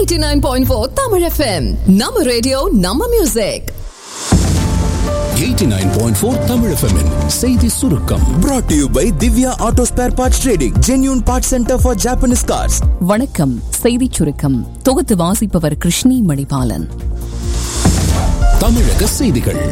89.4 Tamil FM. நம்ம radio நம்ம music 89.4 Tamil FM -இன் செய்தி சுருக்கம் brought to you by Divya Auto Spare Parts Trading, genuine parts center for Japanese cars. வணக்கம் செய்திச் சுருக்கம் தொகுத்து வாசிப்பவர் கிருஷ்ணி மணிபாலன் தமிழக செய்திகள்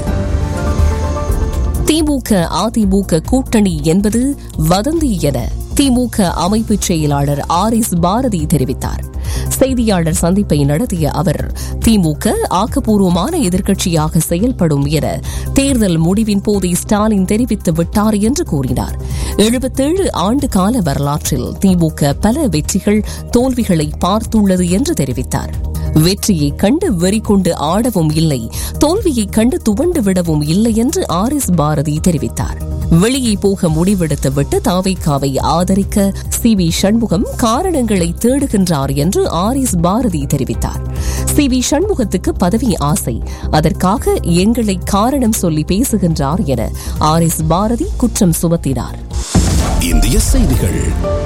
திமுக அதிமுக கூட்டணி என்பது வதந்தி என திமுக அமைப்பு செயலாளர் ஆர் எஸ் பாரதி தெரிவித்தார் செய்தியாளர் சந்திப்பை நடத்திய அவர் திமுக ஆக்கப்பூர்வமான எதிர்க்கட்சியாக செயல்படும் என தேர்தல் முடிவின் போதே ஸ்டாலின் தெரிவித்து விட்டார் என்று கூறினார் எழுபத்தேழு ஆண்டு கால வரலாற்றில் திமுக பல வெற்றிகள் தோல்விகளை பார்த்துள்ளது என்று தெரிவித்தார் வெற்றியை கண்டு வெறி கொண்டு ஆடவும் இல்லை தோல்வியை கண்டு துவண்டு விடவும் இல்லை என்று ஆர் எஸ் பாரதி தெரிவித்தார் வெளியே போக முடிவெடுத்துவிட்டு தாவைக்காவை ஆதரிக்க சி வி சண்முகம் காரணங்களை தேடுகின்றார் என்று ஆர் எஸ் பாரதி தெரிவித்தார் சி வி சண்முகத்துக்கு பதவி ஆசை அதற்காக எங்களை காரணம் சொல்லி பேசுகின்றார் என ஆர் எஸ் பாரதி குற்றம் சுமத்தினார் இந்திய செய்திகள்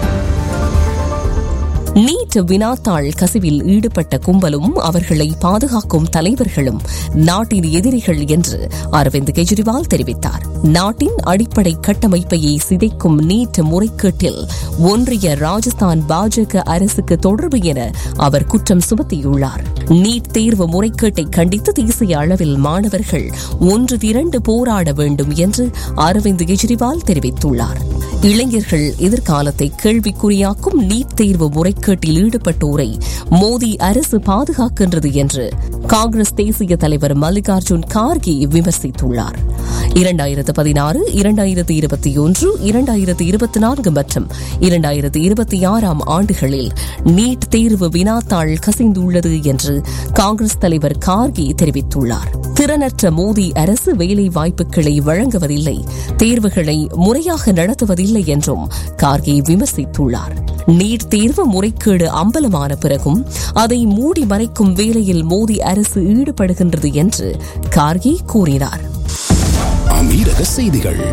நீட் வினாத்தாள் கசிவில் ஈடுபட்ட கும்பலும் அவர்களை பாதுகாக்கும் தலைவர்களும் நாட்டின் எதிரிகள் என்று அரவிந்த் கெஜ்ரிவால் தெரிவித்தார் நாட்டின் அடிப்படை கட்டமைப்பையை சிதைக்கும் நீட் முறைகேட்டில் ஒன்றிய ராஜஸ்தான் பாஜக அரசுக்கு தொடர்பு என அவர் குற்றம் சுமத்தியுள்ளார் நீட் தேர்வு முறைகேட்டை கண்டித்து தேசிய அளவில் மாணவர்கள் ஒன்று திரண்டு போராட வேண்டும் என்று அரவிந்த் கெஜ்ரிவால் தெரிவித்துள்ளார் இளைஞர்கள் எதிர்காலத்தை கேள்விக்குறியாக்கும் நீட் தேர்வு முறைகேட்டில் ஈடுபட்டோரை மோடி அரசு பாதுகாக்கின்றது என்று காங்கிரஸ் தேசிய தலைவர் மல்லிகார்ஜுன் கார்கே விமர்சித்துள்ளார் இரண்டாயிரத்து பதினாறு இரண்டாயிரத்து இருபத்தி ஒன்று இரண்டாயிரத்து இருபத்தி நான்கு மற்றும் இரண்டாயிரத்து இருபத்தி ஆறாம் ஆண்டுகளில் நீட் தேர்வு வினாத்தாள் கசிந்துள்ளது என்று காங்கிரஸ் தலைவர் கார்கே தெரிவித்துள்ளார் திறனற்ற மோடி அரசு வேலை வாய்ப்புகளை வழங்குவதில்லை தேர்வுகளை முறையாக நடத்துவதில்லை என்றும் கார்கே விமர்சித்துள்ளார் நீட் தேர்வு முறைகேடு அம்பலமான பிறகும் அதை மூடி மறைக்கும் வேலையில் மோடி அரசு ஈடுபடுகின்றது என்று கார்கே கூறினார் அமீரக செய்திகள்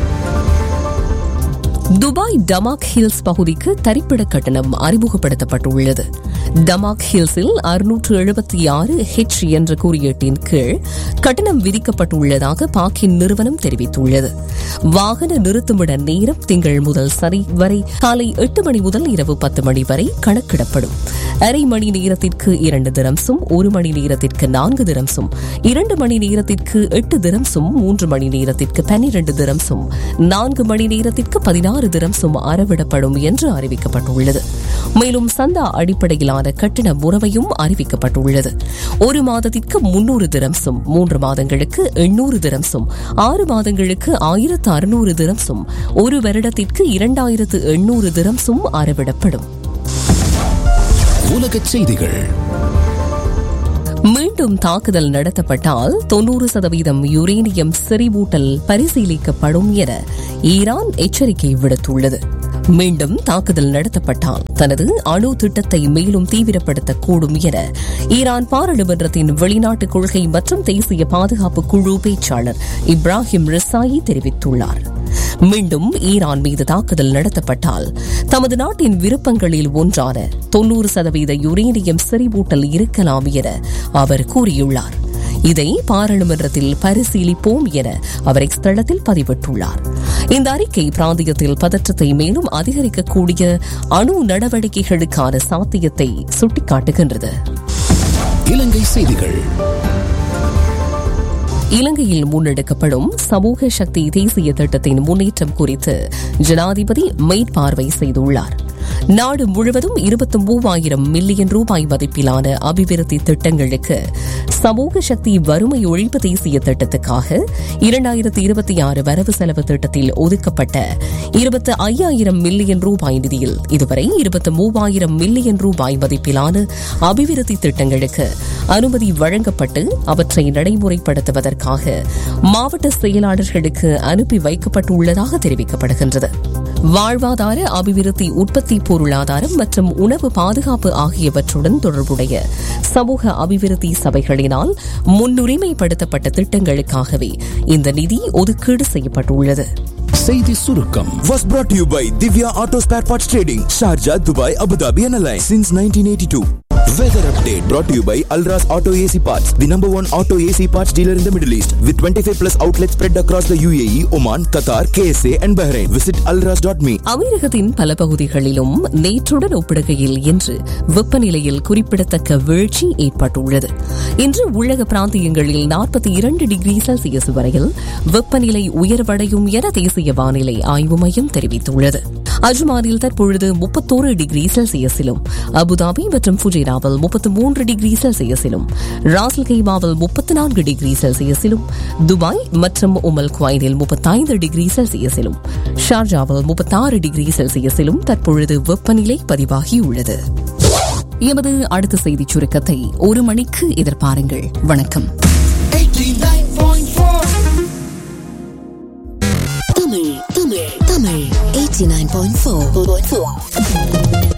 துபாய் டமாக் ஹில்ஸ் பகுதிக்கு தரிப்பிட கட்டணம் அறிமுகப்படுத்தப்பட்டுள்ளது டமாக் ஹில்ஸில் அறுநூற்று எழுபத்தி ஆறு ஹெச் என்ற குறியீட்டின் கீழ் கட்டணம் விதிக்கப்பட்டுள்ளதாக பாக்கின் நிறுவனம் தெரிவித்துள்ளது வாகன நிறுத்துமிட நேரம் திங்கள் முதல் சனி வரை காலை எட்டு மணி முதல் இரவு பத்து மணி வரை கணக்கிடப்படும் அரை மணி நேரத்திற்கு இரண்டு திரம்சும் ஒரு மணி நேரத்திற்கு நான்கு திரம்சும் இரண்டு மணி நேரத்திற்கு எட்டு திரம்சும் மூன்று மணி நேரத்திற்கு பன்னிரண்டு திரம்சும் நான்கு மணி நேரத்திற்கு பதினாறு திரம்சும் அறவிடப்படும் என்று அறிவிக்கப்பட்டுள்ளது மேலும் சந்தா அடிப்படையிலான கட்டண முறைமையும் அறிவிக்கப்பட்டுள்ளது ஒரு மாதத்திற்கு முன்னூறு திரம்சும் மூன்று மாதங்களுக்கு எண்ணூறு திரம்சும் ஆறு மாதங்களுக்கு ஆயிரத்து அறுநூறு திரம்சும் ஒரு வருடத்திற்கு இரண்டாயிரத்து எண்ணூறு திரம்சும் அறவிடப்படும் உலக செய்திகள் மீண்டும் தாக்குதல் நடத்தப்பட்டால் தொன்னூறு சதவீதம் யுரேனியம் செறிவூட்டல் பரிசீலிக்கப்படும் என ஈரான் எச்சரிக்கை விடுத்துள்ளது மீண்டும் தாக்குதல் நடத்தப்பட்டால் தனது அணு திட்டத்தை மேலும் தீவிரப்படுத்தக்கூடும் என ஈரான் பாராளுமன்றத்தின் வெளிநாட்டு கொள்கை மற்றும் தேசிய பாதுகாப்பு குழு பேச்சாளர் இப்ராஹிம் ரிசாயி தெரிவித்துள்ளார் மீண்டும் ஈரான் மீது தாக்குதல் நடத்தப்பட்டால் தமது நாட்டின் விருப்பங்களில் ஒன்றான தொன்னூறு சதவீத யுரேனியம் செறிவூட்டல் இருக்கலாம் என அவர் கூறியுள்ளார் இதை பாராளுமன்றத்தில் பரிசீலிப்போம் என அவர் எக்ஸ்தளத்தில் பதிவிட்டுள்ளார் இந்த அறிக்கை பிராந்தியத்தில் பதற்றத்தை மேலும் அதிகரிக்கக்கூடிய அணு நடவடிக்கைகளுக்கான சாத்தியத்தை சுட்டிக்காட்டுகின்றது இலங்கை செய்திகள் இலங்கையில் முன்னெடுக்கப்படும் சமூக சக்தி தேசிய திட்டத்தின் முன்னேற்றம் குறித்து ஜனாதிபதி மேற்பார்வை செய்துள்ளார் நாடு முழுவதும் இருபத்தி மூவாயிரம் மில்லியன் ரூபாய் மதிப்பிலான அபிவிருத்தி திட்டங்களுக்கு சமூக சக்தி வறுமை ஒழிப்பு தேசிய திட்டத்துக்காக இரண்டாயிரத்தி இருபத்தி ஆறு வரவு செலவு திட்டத்தில் ஒதுக்கப்பட்ட இருபத்தி ஐயாயிரம் மில்லியன் ரூபாய் நிதியில் இதுவரை இருபத்தி மூவாயிரம் மில்லியன் ரூபாய் மதிப்பிலான அபிவிருத்தி திட்டங்களுக்கு அனுமதி வழங்கப்பட்டு அவற்றை நடைமுறைப்படுத்துவதற்காக மாவட்ட செயலாளர்களுக்கு அனுப்பி வைக்கப்பட்டுள்ளதாக தெரிவிக்கப்படுகின்றது வாழ்வாதார அபிவிருத்தி உற்பத்தி பொருளாதாரம் மற்றும் உணவு பாதுகாப்பு ஆகியவற்றுடன் தொடர்புடைய சமூக அபிவிருத்தி சபைகளினால் முன்னுரிமைப்படுத்தப்பட்ட திட்டங்களுக்காகவே இந்த நிதி ஒதுக்கீடு செய்யப்பட்டுள்ளது செய்தி சுருக்கம் Was brought to you by Divya Auto Spare Parts Trading, Sharjah, Dubai, Abu Dhabi, and Alliance since 1982. Weather update brought to you by Alras Auto AC Parts, the number one auto AC parts dealer in the Middle East, with 25 plus outlets spread across the UAE, Oman, Qatar, KSA, and Bahrain. Visit alras.me. அமீரகத்தின் பல பகுதிகளிலும் நேற்றுடன் ஒப்பிடுகையில் இன்று வெப்பநிலையில் குறிப்பிடத்தக்க வீழ்ச்சி ஏற்பட்டுள்ளது இன்று உள்ளக பிராந்தியங்களில் நாற்பத்தி இரண்டு டிகிரி செல்சியஸ் வரையில் வெப்பநிலை உயர்வடையும் என தேசிய வானிலை ஆய்வு மையம் தெரிவித்துள்ளது அஜ்மானில் தற்பொழுது முப்பத்தோரு டிகிரி செல்சியஸிலும் அபுதாபி மற்றும் ஃபுஜேராவில் முப்பத்தி மூன்று டிகிரி செல்சியஸிலும் ராசல் கைமாவில் முப்பத்தி நான்கு டிகிரி செல்சியஸிலும் துபாய் மற்றும் உமல் குவைனில் முப்பத்தைந்து டிகிரி செல்சியஸிலும் ஷார்ஜாவில் முப்பத்தாறு டிகிரி செல்சியஸிலும் தற்பொழுது வெப்பநிலை பதிவாகியுள்ளது எமது அடுத்த செய்திச் சுருக்கத்தை ஒரு மணிக்கு எதிர்பாருங்கள் வணக்கம் தமிழ் தமிழ் தமிழ் 89.4